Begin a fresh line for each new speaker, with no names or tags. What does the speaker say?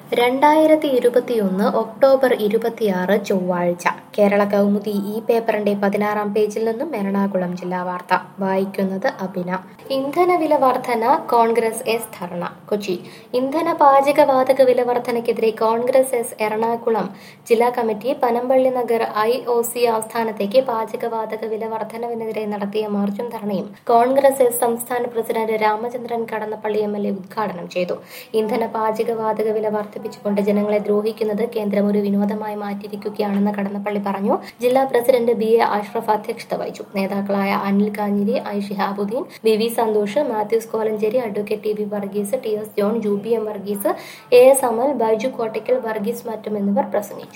രണ്ടായിരത്തി ഇരുപത്തിയൊന്ന് ഒക്ടോബർ ഇരുപത്തിയാറ് ചൊവ്വാഴ്ച കേരള കൗമുദി ഈ പേപ്പറിന്റെ പതിനാറാം പേജിൽ നിന്നും എറണാകുളം ജില്ലാ വാർത്ത വായിക്കുന്നത് അഭിന ഇന്ധനവില വർധന കോൺഗ്രസ് എസ് ധർണ കൊച്ചി ഇന്ധന പാചകവാതക വില വർധനയ്ക്കെതിരെ കോൺഗ്രസ് എസ് എറണാകുളം ജില്ലാ committee Panampilly Nagar I O C ആസ്ഥാനത്തേക്ക് പാചകവാതക വില വർധനവിനെതിരെ നടത്തിയ മാർച്ചും ധർണയും കോൺഗ്രസ് എസ് സംസ്ഥാന president Ramachandran Kadannappally M L A ഉദ്ഘാടനം ചെയ്തു ഇന്ധന പാചകവാതക വില വർദ്ധിപ്പിച്ചുകൊണ്ട് ജനങ്ങളെ ദ്രോഹിക്കുന്നത് കേന്ദ്രം ഒരു വിനോദമായി മാറ്റിയിരിക്കുകയാണെന്ന് കടന്നപ്പള്ളി പറഞ്ഞു ജില്ലാ പ്രസിഡന്റ് ബി എ അഷ്റഫ് അധ്യക്ഷത വഹിച്ചു നേതാക്കളായ Anil Kanjiri I Shihabuddin V V Santhosh Mathews Kolenchery advocate T V Varghese T S John Jubi M Varghese A S Amal Baiju Kottakkal Varghese മറ്റും എന്നിവർ പ്രസംഗിച്ചു